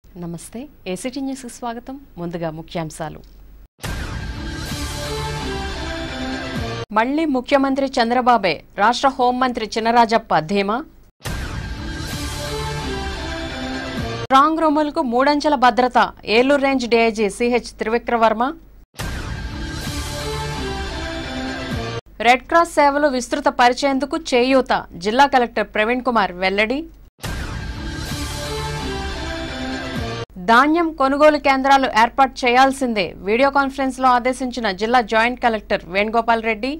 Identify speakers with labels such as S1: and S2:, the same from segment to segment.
S1: నమస్తే ఏసీటీ న్యూస్కి స్వాగతం ముందుగా ముఖ్యాంశాలు మళ్లీ ముఖ్యమంత్రి చంద్రబాబే రాష్ట్ర హోంమంత్రి చినరాజప్ప ధీమా స్ట్రాంగ్ రూములకు మూడంచెల భద్రత Eluru range DIG CH Trivikravarma red cross సేవలు విస్తృత పరిచేందుకు చేయూత జిల్లా కలెక్టర్ ప్రవీణ్ కుమార్ వెల్లడి ధాన్యం కొనుగోలు కేంద్రాలు ఏర్పాటు చేయాల్సిందే వీడియో కాన్ఫరెన్స్ లో ఆదేశించిన జిల్లా జాయింట్ కలెక్టర్ వేణుగోపాల్ రెడ్డి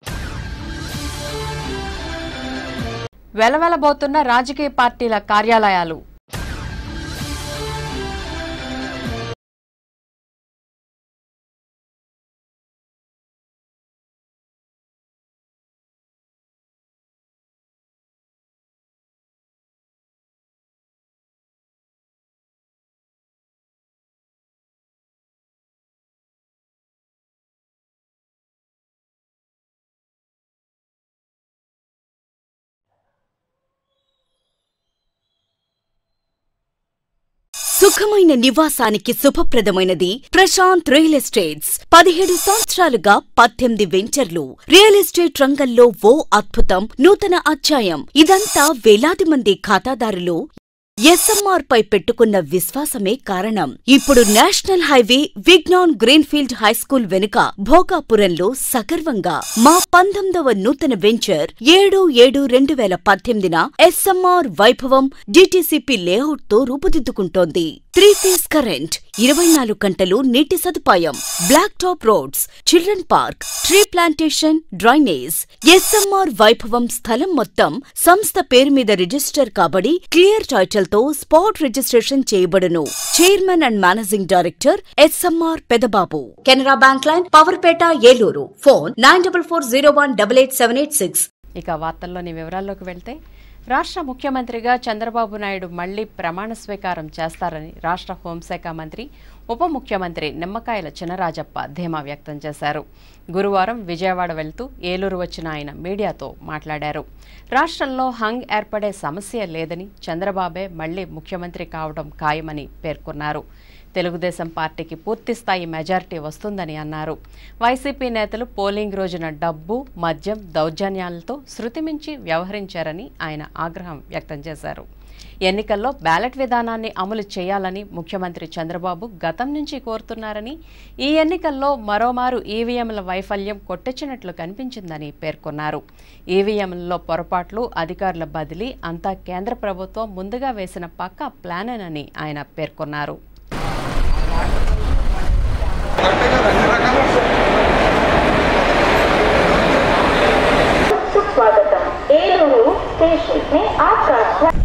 S1: వెలవెలబోతున్న రాజకీయ పార్టీల కార్యాలయాలు
S2: సుఖమైన నివాసానికి శుభప్రదమైనది ప్రశాంత్ రియల్ ఎస్టేట్స్ పదిహేడు సంవత్సరాలుగా పద్దెనిమిది వెంచర్లు రియల్ ఎస్టేట్ రంగంలో ఓ అద్భుతం నూతన అధ్యాయం ఇదంతా వేలాది మంది ఖాతాదారులు ఎస్ఎంఆర్ పై పెట్టుకున్న విశ్వాసమే కారణం ఇప్పుడు national highway Vignan greenfield high school వెనుక భోగాపురంలో సగర్వంగా మా పంతొమ్మిదవ నూతన వెంచర్ ఏడు ఏడు రెండు వేల పద్దెనిమిదిన ఎస్ఎంఆర్ వైభవం డిటిసిపి లేఅవుట్ తో రూపుదిద్దుకుంటోంది త్రీ ఫేస్ కరెంట్ ఇరవై నాలుగు గంటలు నీటి సదుపాయం black top roads children park tree plantation drainage SMR Vaibhavam స్థలం మొత్తం సంస్థ పేరు మీద రిజిస్టర్ కాబడి క్లియర్ టైటిల్ తో స్పాట్ రిజిస్ట్రేషన్ చేయబడును chairman and managing director SMR Pedababu Canara bank line Powerpeta Eluru phone nine double four zero one double eight seven eight six
S1: ఇక వార్తల్లోని వివరాల్లోకి వెళ్తే రాష్ట్ర ముఖ్యమంత్రిగా చంద్రబాబు నాయుడు మళ్లీ ప్రమాణ స్వీకారం చేస్తారని రాష్ట్ర హోంశాఖ మంత్రి ఉప ముఖ్యమంత్రి నిమ్మకాయల చినరాజప్ప ధీమా వ్యక్తం చేశారు గురువారం విజయవాడ వెళ్తూ ఏలూరు వచ్చిన ఆయన మీడియాతో మాట్లాడారు రాష్ట్రంలో హంగ్ ఏర్పడే సమస్య లేదని చంద్రబాబే మళ్లీ ముఖ్యమంత్రి కావడం ఖాయమని పేర్కొన్నారు తెలుగుదేశం పార్టీకి పూర్తిస్థాయి మెజారిటీ వస్తుందని అన్నారు వైసీపీ నేతలు పోలింగ్ రోజున డబ్బు మద్యం దౌర్జన్యాలతో శృతిమించి వ్యవహరించారని ఆయన ఆగ్రహం వ్యక్తం చేశారు ఎన్నికల్లో బ్యాలెట్ విధానాన్ని అమలు చేయాలని ముఖ్యమంత్రి చంద్రబాబు గతం నుంచి కోరుతున్నారని ఈ ఎన్నికల్లో మరోమారు ఈవీఎంల వైఫల్యం కొట్టొచ్చినట్లు కనిపించిందని పేర్కొన్నారు ఈవీఎంలలో పొరపాట్లు అధికారుల బదిలీ అంతా కేంద్ర ప్రభుత్వం ముందుగా వేసిన పక్కా ప్లానేనని ఆయన పేర్కొన్నారు
S3: सुस्वागतम एलूरू स्टेशन में आपका ध्यान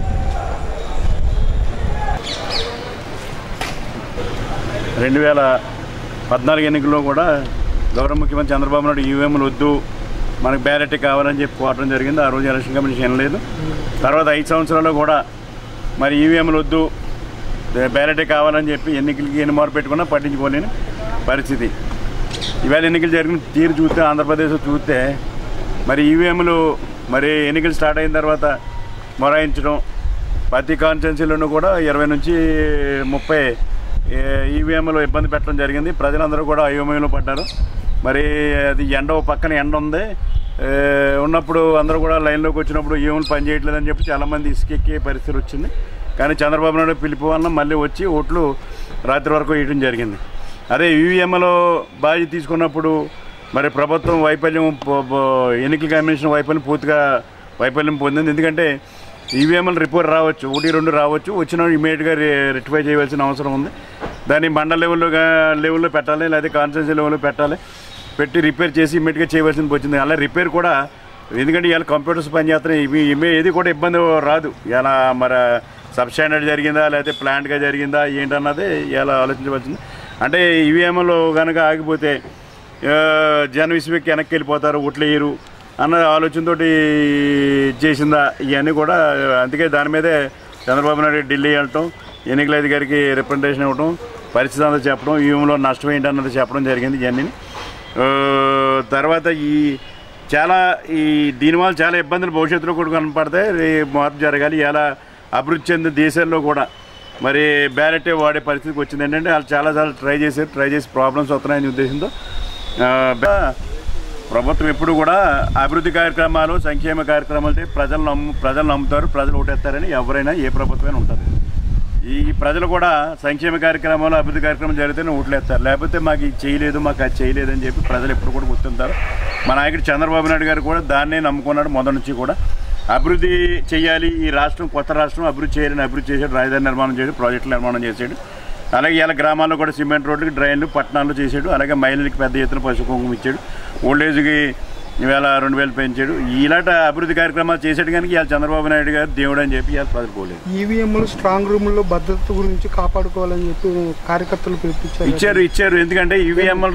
S4: రెండు వేల పద్నాలుగు ఎన్నికల్లో కూడా గౌరవ ముఖ్యమంత్రి చంద్రబాబు నాయుడు ఈవీఎంలు వద్దు మనకు బ్యాలెట్ కావాలని చెప్పి కోరడం జరిగింది ఆ రోజు ఎలక్షన్ కమిషన్ వినలేదు తర్వాత ఐదు సంవత్సరాల్లో కూడా మరి ఈవీఎంలు వద్దు బ్యాలెట్ కావాలని చెప్పి ఎన్నికలకి ఎన్ని మార్పు పెట్టుకున్నా పట్టించుకోలేని పరిస్థితి ఈవేళ ఎన్నికలు జరిగిన తీరు చూస్తే ఆంధ్రప్రదేశ్ చూస్తే మరి ఈవీఎంలు మరి ఎన్నికలు స్టార్ట్ అయిన తర్వాత మొరాయించడం ప్రతి కాన్స్టిట్యున్సీలోనూ కూడా ఇరవై నుంచి ముప్పై ఈవీఎంలు ఇబ్బంది పెట్టడం జరిగింది ప్రజలందరూ కూడా అయోమయంలో పడ్డారు మరి అది ఎండ ఓ పక్కన ఎండ ఉంది ఏ, ఉన్నప్పుడు అందరూ కూడా లైన్లోకి వచ్చినప్పుడు ఈవీఎంలు పనిచేయట్లేదని చెప్పి చాలామంది ఇసుకెక్కే పరిస్థితి వచ్చింది కానీ చంద్రబాబు నాయుడు పిలుపు వలన మళ్ళీ వచ్చి ఓట్లు రాత్రి వరకు వేయడం జరిగింది అదే ఈవీఎంలో బాధ్యత తీసుకున్నప్పుడు మరి ప్రభుత్వం వైఫల్యం పో- పో- ఎన్నికల కమిషన్ వైఫల్యం పూర్తిగా వైఫల్యం పొందింది ఎందుకంటే ఈవీఎంలు రిపోర్ట్ రావచ్చు ఒకటి రెండు రావచ్చు వచ్చిన ఇమీడియట్గా రెక్టిఫై చేయవలసిన అవసరం ఉంది దాన్ని మండల లెవెల్లో గా- లెవెల్లో పెట్టాలి లేదా కాన్స్టిట్యూన్సీ లెవెల్లో పెట్టాలి పెట్టి రిపేర్ చేసి ఇమీడియట్గా చేయవలసింది వచ్చింది అలా రిపేర్ కూడా ఎందుకంటే ఇవాళ కంప్యూటర్స్ పనిచేస్తున్నాయి ఇవి ఇమే ఏది కూడా ఇబ్బంది రాదు ఇలా మరి సబ్ స్టాండర్డ్ జరిగిందా లేకపోతే ప్లాంట్గా జరిగిందా ఏంటన్నది ఇలా ఆలోచించవలసింది అంటే ఈవీఎంలో కనుక ఆగిపోతే ఆ, జన విశ్వకి వెనక్కి వెళ్ళిపోతారు ఓట్లు వేయరు అన్న ఆలోచనతో చేసిందా ఇవన్నీ కూడా అందుకే దాని మీదే చంద్రబాబు నాయుడు ఢిల్లీ వెళ్ళటం ఎన్నికల అధికారికి రిప్రజెంటేషన్ ఇవ్వడం పరిస్థితి అంతా చెప్పడం ఈవీఎంలో నష్టం ఏంటన్నది చెప్పడం జరిగింది ఇవన్నీ ఆ, తర్వాత ఈ చాలా ఈ దీనివల్ల చాలా ఇబ్బందులు భవిష్యత్తులో కూడా కనపడతాయి ఈ మార్పు జరగాలి ఎలా అభివృద్ధి చెందిన దేశాల్లో కూడా మరి బ్యాలెట్ వాడే పరిస్థితికి వచ్చింది ఏంటంటే వాళ్ళు చాలాసార్లు ట్రై చేశారు ట్రై చేసి ప్రాబ్లమ్స్ వస్తున్నాయనే ఉద్దేశంతో ఆ, బా- ప్రభుత్వం ఎప్పుడు కూడా అభివృద్ధి కార్యక్రమాలు సంక్షేమ కార్యక్రమాలు ప్రజలు నమ్ము ప్రజలు నమ్ముతారు ప్రజలు ఓటేస్తారని ఎవరైనా ఏ ప్రభుత్వమైనా ఉంటుంది ఈ ప్రజలు కూడా సంక్షేమ కార్యక్రమాలు అభివృద్ధి కార్యక్రమం జరిగితేనే ఓట్లేస్తారు లేకపోతే మాకు ఇది చేయలేదు మాకు అది చేయలేదు అని చెప్పి ప్రజలు ఎప్పుడు కూడా గుర్తుంటారు మా నాయకుడు చంద్రబాబు నాయుడు గారు కూడా దాన్నే నమ్ముకున్నాడు మొదటి నుంచి కూడా అభివృద్ధి చేయాలి ఈ రాష్ట్రం కొత్త రాష్ట్రం అభివృద్ధి చేయాలని అభివృద్ధి చేశాడు రాజధాని నిర్మాణం చేశాడు ప్రాజెక్టుల నిర్మాణం చేశాడు అలాగే ఇలా గ్రామాల్లో కూడా సిమెంట్ రోడ్లకి డ్రైన్లు పట్టణాల్లో చేశాడు అలాగే మహిళలకి పెద్ద ఎత్తున పశు కుంకుమ ఇచ్చాడు ఓల్డేజ్కి ఈవేళ రెండు వేలు పెంచాడు ఇలాంటి అభివృద్ధి కార్యక్రమాలు చేసాడు కనుక ఇవాళ చంద్రబాబు నాయుడు గారు దేవుడు అని చెప్పి ఇవాళ ప్రజలు పోలేదు
S5: ఈవీఎంలు స్ట్రాంగ్ రూముల్లో భద్రత గురించి కాపాడుకోవాలని చెప్పి కార్యకర్తలు పిలిపించారు
S4: ఇచ్చారు ఇచ్చారు ఎందుకంటే ఈవీఎంలు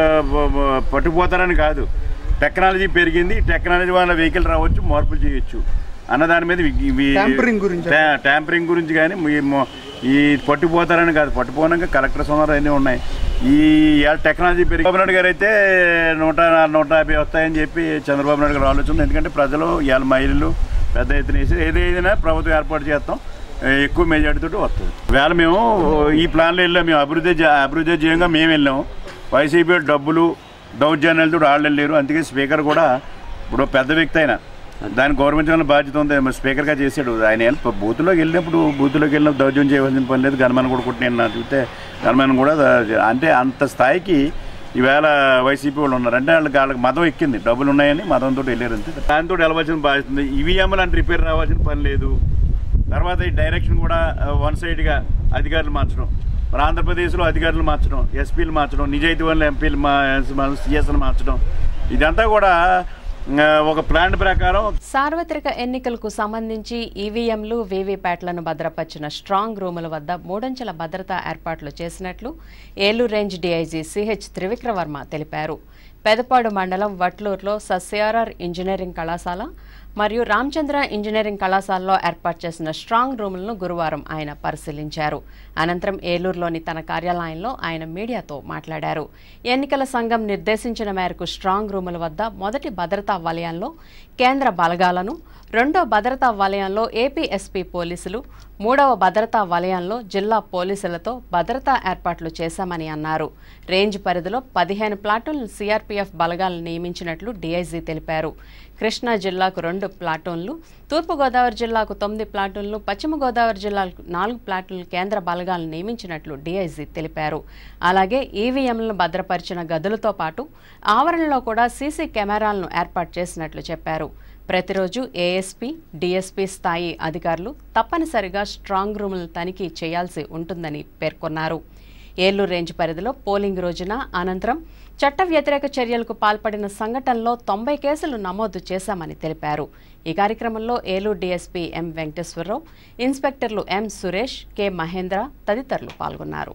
S4: పట్టుకుపోతారని కాదు టెక్నాలజీ పెరిగింది టెక్నాలజీ వల్ల వెహికల్ రావచ్చు మార్పులు చేయొచ్చు అన్న దాని మీద ఇవి- ఇవి-
S5: Tampering గురించి.
S4: టా- ట్యాంపరింగ్ గురించి కానీ ఈ మొ- ఈ పట్టుకుపోతారని కాదు పట్టుకోనాక కలెక్టర్ సోమవారం అన్నీ ఉన్నాయి ఈ ఇవాళ టెక్నాలజీ పెరిగి చంద్రబాబు నాయుడు గారు అయితే నూట నూట యాభై వస్తాయని చెప్పి చంద్రబాబు నాయుడు గారు ఆలోచన ఉంది. ఎందుకంటే ప్రజలు ఇవాళ మహిళలు పెద్ద ఎత్తున వేసి ఏదైనా ప్రభుత్వం ఏర్పాటు చేస్తాం ఎక్కువ మెజార్టీతో వస్తుంది వేళ మేము ఈ ప్లాన్లో వెళ్ళాం మేము అభివృద్ధి చే- అభివృద్ధి చేయంగా మేము వెళ్ళాము వైసీపీ డబ్బులు దౌర్జన్యాలతో వాళ్ళు వెళ్ళారు అందుకే స్పీకర్ కూడా ఇప్పుడు పెద్ద వ్యక్తి అయినా దాన్ని గౌరవించాలని బాధ్యత ఉంది మరి స్పీకర్గా చేశాడు ఆయన వెళ్ళి బూత్లోకి వెళ్ళినప్పుడు బూత్లోకి వెళ్ళిన దౌర్జన్యం చేయవలసిన పని లేదు గన్మన్ కూడా కొట్టిన నా చూస్తే గన్మన్ కూడా ద- అంటే అంత స్థాయికి ఈవేళ వైసీపీ వాళ్ళు ఉన్నారు అంటే వాళ్ళకి వాళ్ళకి మతం ఎక్కింది డబ్బులు ఉన్నాయని మతంతో వెళ్ళారు అంతే దాంతో వెళ్ళవలసిన బాధ్యత ఉంది ఈవీఎంలు అంటే రిపేర్ రావాల్సిన పని లేదు తర్వాత ఈ డైరెక్షన్ కూడా వన్ సైడ్గా అధికారులు మార్చడం మరి ఆంధ్రప్రదేశ్లో అధికారులు మార్చడం ఎస్పీలు మార్చడం నిజాయితీ వల్ల ఎంపీలు మా సిఎస్లు మార్చడం ఇదంతా కూడా ఆ, ఒక ప్లాన్ ప్రకారం
S1: సార్వత్రిక ఎన్నికలకు సంబంధించి ఈవీఎంలు వీవీప్యాట్లను భద్రపరిచిన స్ట్రాంగ్ రూముల వద్ద మూడంచెల భద్రతా ఏర్పాట్లు చేసినట్లు Eluru range DIG CH Trivikravarma తెలిపారు పెదపాడు మండలం వట్లూరులో సస్యారర్ ఇంజనీరింగ్ కళాశాల మరియు రామచంద్ర ఇంజనీరింగ్ కళాశాలలో ఏర్పాటు చేసిన స్ట్రాంగ్ రూములను గురువారం ఆయన పరిశీలించారు అనంతరం ఏలూరులోని తన కార్యాలయంలో ఆయన మీడియాతో మాట్లాడారు ఎన్నికల సంఘం నిర్దేశించిన మేరకు స్ట్రాంగ్ రూముల వద్ద మొదటి భద్రతా వలయంలో కేంద్ర బలగాలను రెండో భద్రతా వలయంలో ఏపీ ఎస్పీ పోలీసులు మూడవ భద్రతా వలయంలో జిల్లా పోలీసులతో భద్రతా ఏర్పాట్లు చేశామని అన్నారు రేంజ్ పరిధిలో పదిహేను ప్లాటూన్లు సీఆర్పీఎఫ్ బలగాలను నియమించినట్లు డీఐజీ తెలిపారు కృష్ణా జిల్లాకు రెండు ప్లాటూన్లు తూర్పుగోదావరి జిల్లాకు తొమ్మిది ప్లాటూన్లు పశ్చిమ గోదావరి జిల్లాకు నాలుగు ప్లాటూన్లు కేంద్ర బలగాలను నియమించినట్లు డీఐజీ తెలిపారు అలాగే ఈవీఎంలను భద్రపరిచిన గదులతో పాటు ఆవరణలో కూడా సీసీ కెమెరాలను ఏర్పాటు చేసినట్లు చెప్పారు ప్రతిరోజు ఏఎస్పీ డీఎస్పీ స్థాయి అధికారులు తప్పనిసరిగా స్ట్రాంగ్ రూములను తనిఖీ చేయాల్సి ఉంటుందని పేర్కొన్నారు ఏలూరు రేంజ్ పరిధిలో పోలింగ్ రోజున అనంతరం చట్ట వ్యతిరేక చర్యలకు పాల్పడిన సంఘటనలో తొంభై కేసులు నమోదు చేశామని తెలిపారు ఈ కార్యక్రమంలో ఏలూరు డీఎస్పీ ఎం వెంకటేశ్వరరావు ఇన్స్పెక్టర్లు ఎం సురేష్ కె మహేంద్ర తదితరులు పాల్గొన్నారు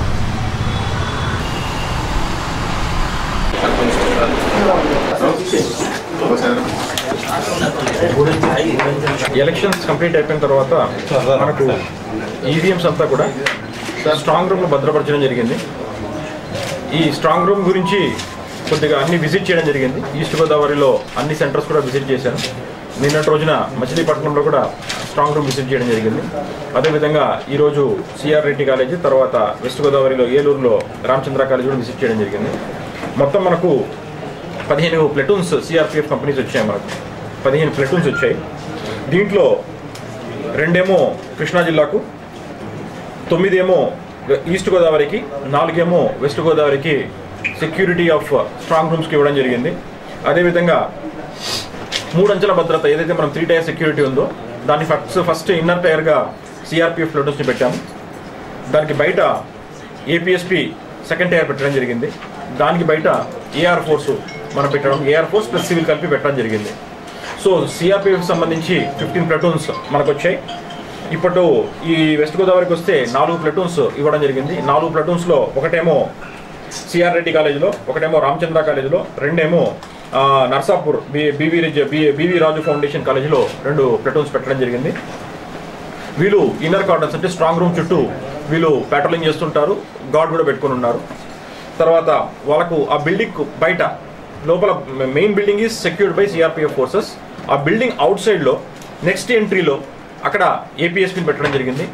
S6: ఎలక్షన్స్ కంప్లీట్ అయిపోయిన తర్వాత మనకు ఈవీఎంస్ అంతా కూడా స్ట్రాంగ్ రూమ్లో భద్రపరచడం జరిగింది ఈ స్ట్రాంగ్ రూమ్ గురించి కొద్దిగా అన్ని విజిట్ చేయడం జరిగింది ఈస్ట్ గోదావరిలో అన్ని సెంటర్స్ కూడా విజిట్ చేశాను నిన్నటి రోజున మచిలీపట్నంలో కూడా స్ట్రాంగ్ రూమ్ విజిట్ చేయడం జరిగింది అదేవిధంగా ఈరోజు సిఆర్ రెడ్డి కాలేజీ తర్వాత వెస్ట్ గోదావరిలో ఏలూరులో రామచంద్ర కాలేజీ కూడా విజిట్ చేయడం జరిగింది మొత్తం మనకు పదిహేను ప్లెటూన్స్ సిఆర్పిఎఫ్ కంపెనీస్ వచ్చాయి మనకు పదిహేను ప్లెటూన్స్ వచ్చాయి దీంట్లో రెండేమో కృష్ణా జిల్లాకు తొమ్మిదేమో ఈస్ట్ గోదావరికి నాలుగేమో వెస్ట్ గోదావరికి సెక్యూరిటీ ఆఫ్ స్ట్రాంగ్ రూమ్స్కి ఇవ్వడం జరిగింది అదేవిధంగా మూడంచెల భద్రత ఏదైతే మనం త్రీ టైర్ సెక్యూరిటీ ఉందో దాన్ని ఫస్ట్ ఫస్ట్ ఇన్నర్ టైర్గా సిఆర్పిఎఫ్ ప్లెటూన్స్ని పెట్టాము దానికి బయట ఏపీఎస్పి సెకండ్ టైర్ పెట్టడం జరిగింది దానికి బయట ఏఆర్ ఫోర్స్ మనం పెట్టడం ఏఆర్ ఫోర్స్ ప్లస్ సివిల్ కలిపి పెట్టడం జరిగింది సో సిఆర్పిఎఫ్ సంబంధించి ఫిఫ్టీన్ ప్లటూన్స్ మనకు వచ్చాయి ఇప్పుడు ఈ వెస్ట్ గోదావరికి వస్తే నాలుగు ప్లటూన్స్ ఇవ్వడం జరిగింది నాలుగు ప్లటూన్స్లో ఒకటేమో సిఆర్ రెడ్డి కాలేజీలో ఒకటేమో రామచంద్ర కాలేజీలో రెండేమో ఆ, నర్సాపూర్ బి బీవీ రిజ్- బి బీవీ రాజు ఫౌండేషన్ కాలేజీలో రెండు ప్లటూన్స్ పెట్టడం జరిగింది వీళ్ళు ఇన్నర్ కార్డన్స్ అంటే స్ట్రాంగ్ రూమ్ చుట్టూ వీళ్ళు పెట్రోలింగ్ చేస్తుంటారు గార్డ్ కూడా పెట్టుకుని ఉన్నారు తర్వాత వాళ్ళకు ఆ బిల్డింగ్ బయట లోపల main building is secured by CRPF forces ఆ బిల్డింగ్ అవుట్ సైడ్లో నెక్స్ట్ ఎంట్రీలో అక్కడ ఏపీఎస్పీని పెట్టడం జరిగింది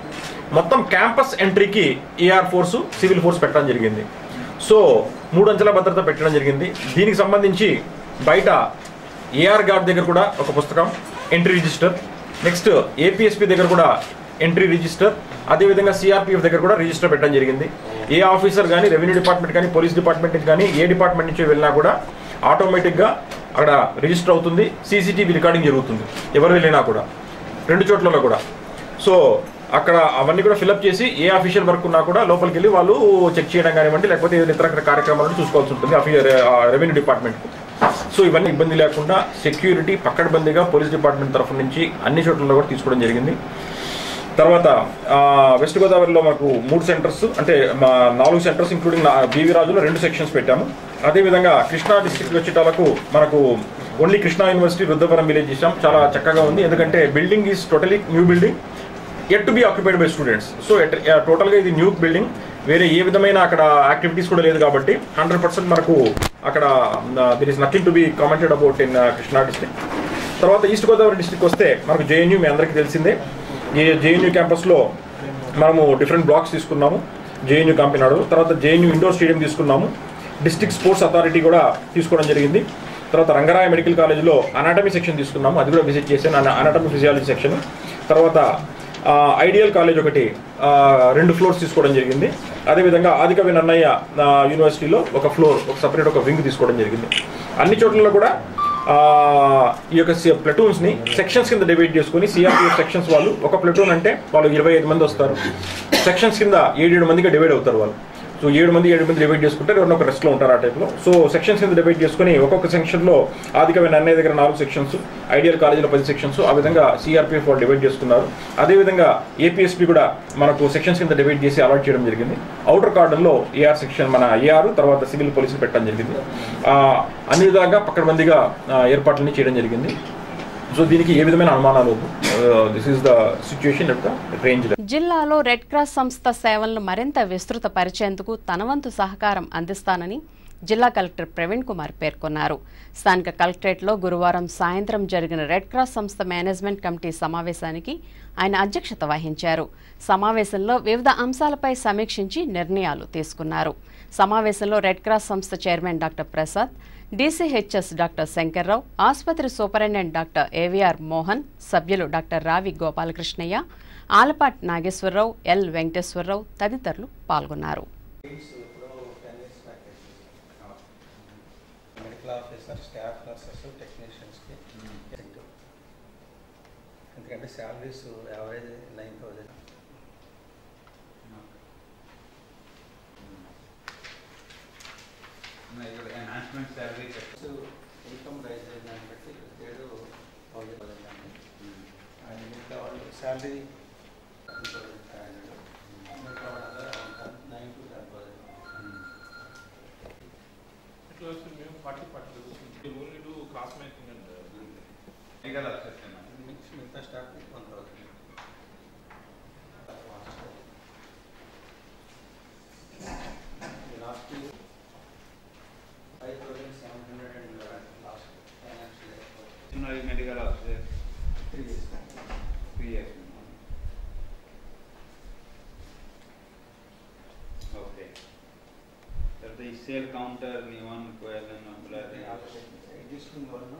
S6: మొత్తం క్యాంపస్ ఎంట్రీకి ఏఆర్ ఫోర్స్ సివిల్ ఫోర్స్ పెట్టడం జరిగింది సో మూడు అంచెల భద్రత పెట్టడం జరిగింది దీనికి సంబంధించి బయట ఏఆర్ గార్డ్ దగ్గర కూడా ఒక పుస్తకం ఎంట్రీ రిజిస్టర్ నెక్స్ట్ ఏపీఎస్పీ దగ్గర కూడా ఎంట్రీ రిజిస్టర్ అదేవిధంగా సిఆర్పిఎఫ్ దగ్గర కూడా రిజిస్టర్ పెట్టడం జరిగింది ఏ ఆఫీసర్ కానీ రెవెన్యూ డిపార్ట్మెంట్ కానీ పోలీస్ డిపార్ట్మెంట్ నుంచి కానీ ఏ డిపార్ట్మెంట్ నుంచి వెళ్ళినా కూడా ఆటోమేటిక్గా అక్కడ రిజిస్టర్ అవుతుంది సీసీటీవీ రికార్డింగ్ జరుగుతుంది ఎవరు వెళ్ళినా కూడా రెండు చోట్లలో కూడా సో అక్కడ అవన్నీ కూడా ఫిల్అప్ చేసి ఏ అఫీషియల్ వర్క్ ఉన్నా కూడా లోపలికి వెళ్ళి వాళ్ళు చెక్ చేయడం కానివ్వండి లేకపోతే ఏదైనా ఇతర కార్యక్రమాలను చూసుకోవాల్సి ఉంటుంది రెవెన్యూ డిపార్ట్మెంట్ సో ఇవన్నీ ఇబ్బంది లేకుండా సెక్యూరిటీ పక్కడబందీగా పోలీస్ డిపార్ట్మెంట్ తరఫు నుంచి అన్ని చోట్లలో కూడా తీసుకోవడం జరిగింది తర్వాత ఆ, వెస్ట్ గోదావరిలో మాకు మూడు సెంటర్స్ అంటే మా నాలుగు సెంటర్స్ ఇంక్లూడింగ్ నా- బీవీ రాజులో రెండు సెక్షన్స్ పెట్టాము అదేవిధంగా కృష్ణా డిస్ట్రిక్ట్ వచ్చేటాలకు మనకు only Krishna university Rudravaram village ఇచ్చాం చాలా చక్కగా ఉంది ఎందుకంటే building is totally new building yet to be occupied by students so టోటల్గా ఇది న్యూ బిల్డింగ్ వేరే ఏ విధమైన అక్కడ యాక్టివిటీస్ కూడా లేదు కాబట్టి హండ్రెడ్ పర్సెంట్ మనకు అక్కడ there is nothing to be commented about in Krishna district తర్వాత ఈస్ట్ గోదావరి డిస్ట్రిక్ట్ వస్తే మనకు జేఎన్యూ మీ అందరికీ తెలిసిందే ఈ జేఎన్యూ క్యాంపస్లో మనము డిఫరెంట్ బ్లాక్స్ తీసుకున్నాము జేఎన్యూ కంపెనాడు తర్వాత జేఎన్యూ ఇండోర్ స్టేడియం తీసుకున్నాము డిస్ట్రిక్ట్ స్పోర్ట్స్ అథారిటీ కూడా తీసుకోవడం జరిగింది తర్వాత రంగరాయ మెడికల్ కాలేజ్లో అనాటమీ సెక్షన్ తీసుకున్నాము అది కూడా విజిట్ చేశాను అనాటమీ ఫిజియాలజీ సెక్షన్ తర్వాత ఆ, ఐడియల్ కాలేజ్ ఒకటి ఆ, రెండు ఫ్లోర్స్ తీసుకోవడం జరిగింది అదేవిధంగా ఆదికవి నన్నయ్య ఆ, యూనివర్సిటీలో ఒక ఫ్లోర్ ఒక సపరేట్ ఒక వింగ్ తీసుకోవడం జరిగింది అన్ని చోట్లలో కూడా ఆ, ఈ యొక్క ప్లటూన్స్ ని సెక్షన్స్ కింద డివైడ్ చేసుకొని సిఆర్పిఎఫ్ సెక్షన్స్ వాళ్ళు ఒక ప్లటూన్ అంటే వాళ్ళు ఇరవై ఐదు మంది వస్తారు సెక్షన్స్ కింద ఏడేడు మందిగా డివైడ్ అవుతారు వాళ్ళు సో ఏడు మంది ఏడు మంది డివైడ్ చేసుకుంటారు ఎవరైనా ఒక రెస్ట్లో ఉంటారు ఆ టైప్లో సో సెక్షన్స్ కింద డివైడ్ చేసుకొని ఒక్కొక్క సెక్షన్లో ఆదికమైన అన్నయ్య దగ్గర నాలుగు సెక్షన్స్ ఐడియల్ కాలేజీలో పది సెక్షన్స్ ఆ విధంగా సిఆర్పిఎఫ్ వాళ్ళు డివైడ్ చేసుకున్నారు అదేవిధంగా ఏపీఎస్పీ కూడా మనకు సెక్షన్స్ కింద డివైడ్ చేసి అలాట్ చేయడం జరిగింది అవుటర్ కార్డన్లో ఏఆర్ సెక్షన్ మన ఏఆర్ తర్వాత సివిల్ పోలీసులు పెట్టడం జరిగింది ఆ, అన్ని విధాలుగా పక్కడబందిగా ఏర్పాట్లని చేయడం జరిగింది సో దీనికి ఏ విధమైన అనుమానాలు దిస్ ఈస్ ద సిచ్యుయేషన్ యొక్క రేంజ్
S1: జిల్లాలో రెడ్ క్రాస్ సంస్థ సేవలను మరింత విస్తృత పరిచేందుకు తన వంతు సహకారం అందిస్తానని జిల్లా కలెక్టర్ ప్రవీణ్ కుమార్ పేర్కొన్నారు స్థానిక కలెక్టరేట్లో గురువారం సాయంత్రం జరిగిన రెడ్ క్రాస్ సంస్థ మేనేజ్మెంట్ కమిటీ సమావేశానికి ఆయన అధ్యక్షత వహించారు సమావేశంలో వివిధ అంశాలపై సమీక్షించి నిర్ణయాలు తీసుకున్నారు సమావేశంలో రెడ్ క్రాస్ సంస్థ chairman doctor Prasad DCHS doctor Shankar Rao ఆసుపత్రి సూపరింటెండెంట్ డాక్టర్ ఏవిఆర్ మోహన్ సభ్యులు డాక్టర్ రావి గోపాలకృష్ణయ్య ఆలపాటి నాగేశ్వరరావు ఎల్ వెంకటేశ్వరరావు తదితరులు పాల్గొన్నారు
S7: మెడికల్ ఆఫీసర్ స్టాఫ్ నర్సెస్ టెక్నీషియన్స్కి ఎందుకంటే salaries average nine thousand
S8: enhancement salary
S7: income raise అయిందని బట్టి ఏడు థౌజండ్ అండి అండ్ మిగతా వాళ్ళు శాలరీ థౌజండ్ ఫైవ్ హండ్రెడ్ మిగతా వాళ్ళందరూ nine to ten thousand
S8: legal assistant
S7: mix మిగతా స్టాఫ్కి one thousand last five thousand seven hundred and last financial year
S8: medical officer
S7: three years
S8: three years okay తర్వాత ఈ sale counter నివన్ కోయలన్
S7: existing వాళ్ళు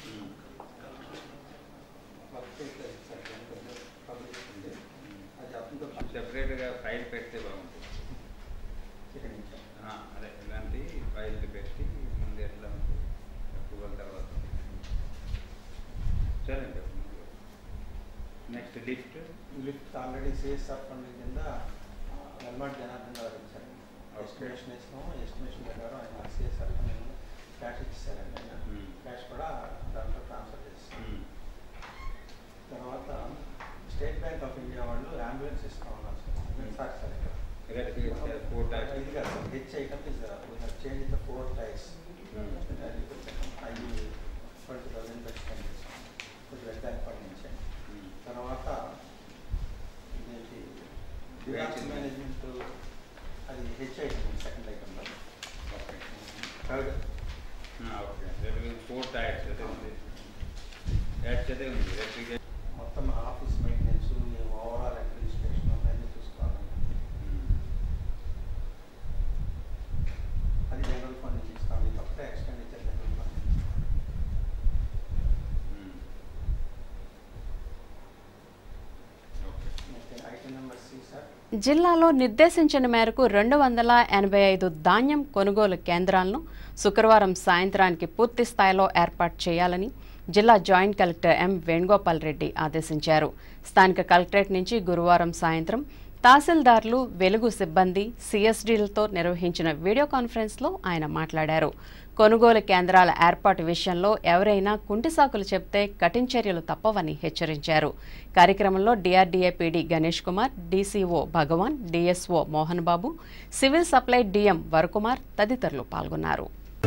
S7: work public ఉంది అది అతనితో
S8: సెపరేట్గా ఫైల్ పెడితే బాగుంటుంది
S7: ఇక్కడ నుంచి
S8: ఆ, అదే ఇలాంటి ఫైల్ పెట్టి ముందు ఎట్లా ఉంటుంది అప్రూవల్ తర్వాత సరే next list
S7: lift already CSR fund కింద వెల్మాట్ జనార్దన్ గారు ఇచ్చారు
S8: Okay.
S7: ఎస్టిమేషన్ ఇస్తాము ఎస్టిమేషన్ ప్రకారం ఆయన సిఎస్ఆర్ ఫండ్ క్యాష్ ఇచ్చారండి ఆయన
S8: Hmm.
S7: క్యాష్ కూడా దాంట్లో ట్రాన్స్ఫర్ చేస్తాం తర్వాత స్టేట్ బ్యాంక్ ఆఫ్ ఇండియా వాళ్ళు అంబులెన్స్ ఇస్తా ఉన్నారు సార్ సార్ ఇక్కడ
S8: ఫోర్ ట్యాక్స్
S7: ఇది కాదు each item is we have change the four types అవి ట్వంటీ థౌసండ్ పెట్టి స్పెండ్ చేసాం కొంచెం రెడ్ బ్యాంక్ ఫండ్ నుంచి తర్వాత ఇదేంటి డిజాస్టర్ మేనేజ్మెంట్ అది each item second item third
S8: okay four tiers అదే ఉంది యాడ్స్ అదే ఉంది ఎలక్ట్రిక్
S7: మొత్తం ఆఫీస్ మెయింటెనెన్స్ ఓవరాల్ అడ్మినిస్ట్రేషన్ అన్నీ చూసుకుంటాం
S1: జిల్లాలో నిర్దేశించిన మేరకు రెండు వందల ఎనభై ఐదు ధాన్యం కొనుగోలు కేంద్రాలను శుక్రవారం సాయంత్రానికి పూర్తి స్థాయిలో ఏర్పాటు చేయాలని జిల్లా joint collector M Venugopal Reddy ఆదేశించారు స్థానిక కలెక్టరేట్ నుంచి గురువారం సాయంత్రం తహసీల్దార్లు వెలుగు సిబ్బంది సిఎస్డీలతో నిర్వహించిన వీడియో కాన్ఫరెన్స్లో ఆయన మాట్లాడారు కొనుగోలు కేంద్రాల ఏర్పాటు విషయంలో ఎవరైనా కుంటి సాకులు చెప్తే కఠిన చర్యలు తప్పవని హెచ్చరించారు కార్యక్రమంలో DRDA PD Ganesh Kumar DCO Bhagavan DSO Mohan Babu civil supply DM Varakumar తదితరులు పాల్గొన్నారు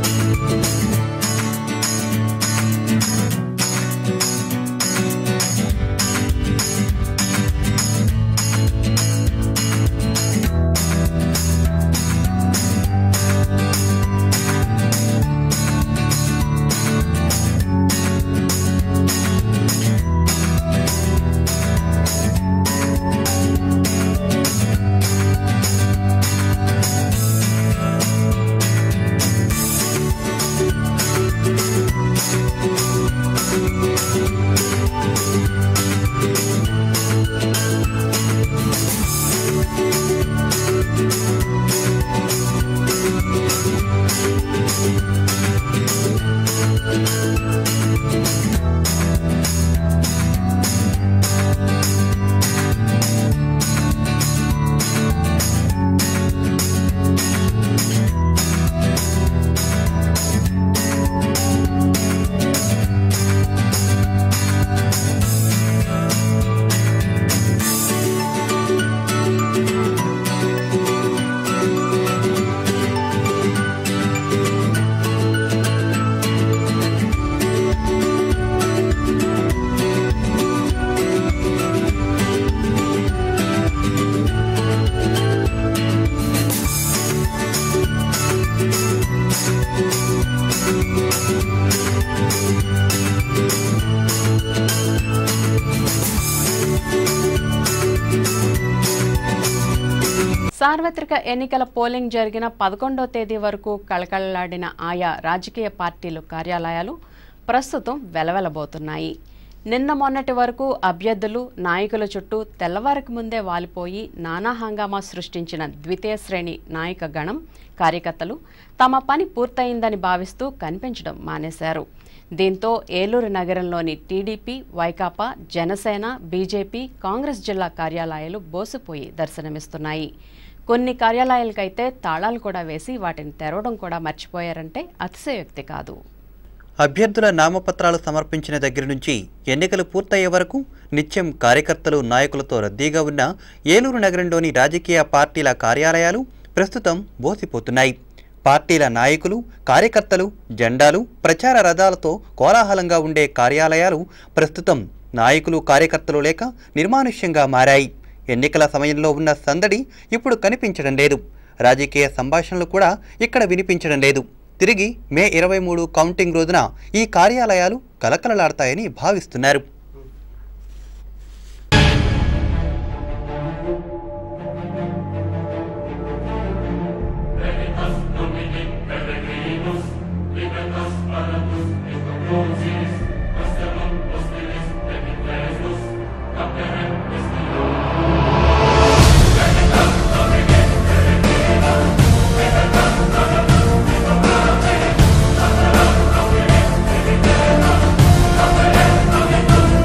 S1: సార్వత్రిక ఎన్నికల పోలింగ్ జరిగిన పదకొండో తేదీ వరకు కళకళలాడిన ఆయా రాజకీయ పార్టీలు కార్యాలయాలు ప్రస్తుతం వెలవెలబోతున్నాయి నిన్న మొన్నటి వరకు అభ్యర్థులు నాయకుల చుట్టూ తెల్లవారికి ముందే వాలిపోయి నానా హంగామా సృష్టించిన ద్వితీయ శ్రేణి నాయక గణం కార్యకర్తలు తమ పని పూర్తయిందని భావిస్తూ కనిపించడం మానేశారు దీంతో ఏలూరు నగరంలోని TDP Vaikapa Janasena BJP Congress జిల్లా కార్యాలయాలు బోసిపోయి దర్శనమిస్తున్నాయి కొన్ని కార్యాలయాలకైతే తాళాలు కూడా వేసి వాటిని తెరవడం కూడా మర్చిపోయారంటే అతిశయోక్తి కాదు
S9: అభ్యర్థుల నామపత్రాలు సమర్పించిన దగ్గర నుంచి ఎన్నికలు పూర్తయ్యే వరకు నిత్యం కార్యకర్తలు నాయకులతో రద్దీగా ఉన్న ఏలూరు నగరంలోని రాజకీయ పార్టీల కార్యాలయాలు ప్రస్తుతం బోసిపోతున్నాయి పార్టీల నాయకులు కార్యకర్తలు జెండాలు ప్రచార రథాలతో కోలాహలంగా ఉండే కార్యాలయాలు ప్రస్తుతం నాయకులు కార్యకర్తలు లేక నిర్మానుష్యంగా మారాయి ఎన్నికల సమయంలో ఉన్న సందడి ఇప్పుడు కనిపించడం లేదు రాజకీయ సంభాషణలు కూడా ఇక్కడ వినిపించడం లేదు తిరిగి మే ఇరవై మూడు కౌంటింగ్ రోజున ఈ కార్యాలయాలు కలకలలాడతాయని భావిస్తున్నారు
S10: Thank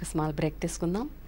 S1: స్మాల్ బ్రేక్ తీసుకుందాం